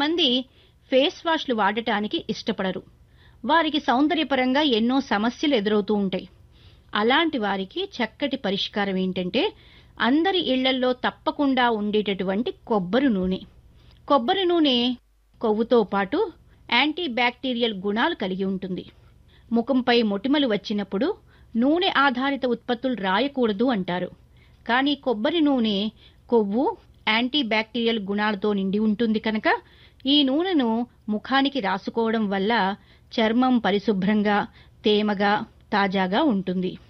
కొంతమంది ఫేస్ వాష్లు వాడటానికి ఇష్టపడరు వారికి సౌందర్యపరంగా ఎన్నో సమస్యలు ఎదురవుతూ ఉంటాయి అలాంటి వారికి చక్కటి పరిష్కారం ఏంటంటే అందరి ఇళ్లల్లో తప్పకుండా ఉండేటటువంటి కొబ్బరి నూనె కొబ్బరి నూనె కొవ్వుతో పాటు యాంటీ బ్యాక్టీరియల్ గుణాలు కలిగి ఉంటుంది ముఖంపై మొటిమలు వచ్చినప్పుడు నూనె ఆధారిత ఉత్పత్తులు రాయకూడదు అంటారు కానీ కొబ్బరి నూనె కొవ్వు యాంటీ బ్యాక్టీరియల్ గుణాలతో నిండి ఉంటుంది కనుక ఈ నూనెను ముఖానికి రాసుకోవడం వల్ల చర్మం పరిశుభ్రంగా తేమగా తాజాగా ఉంటుంది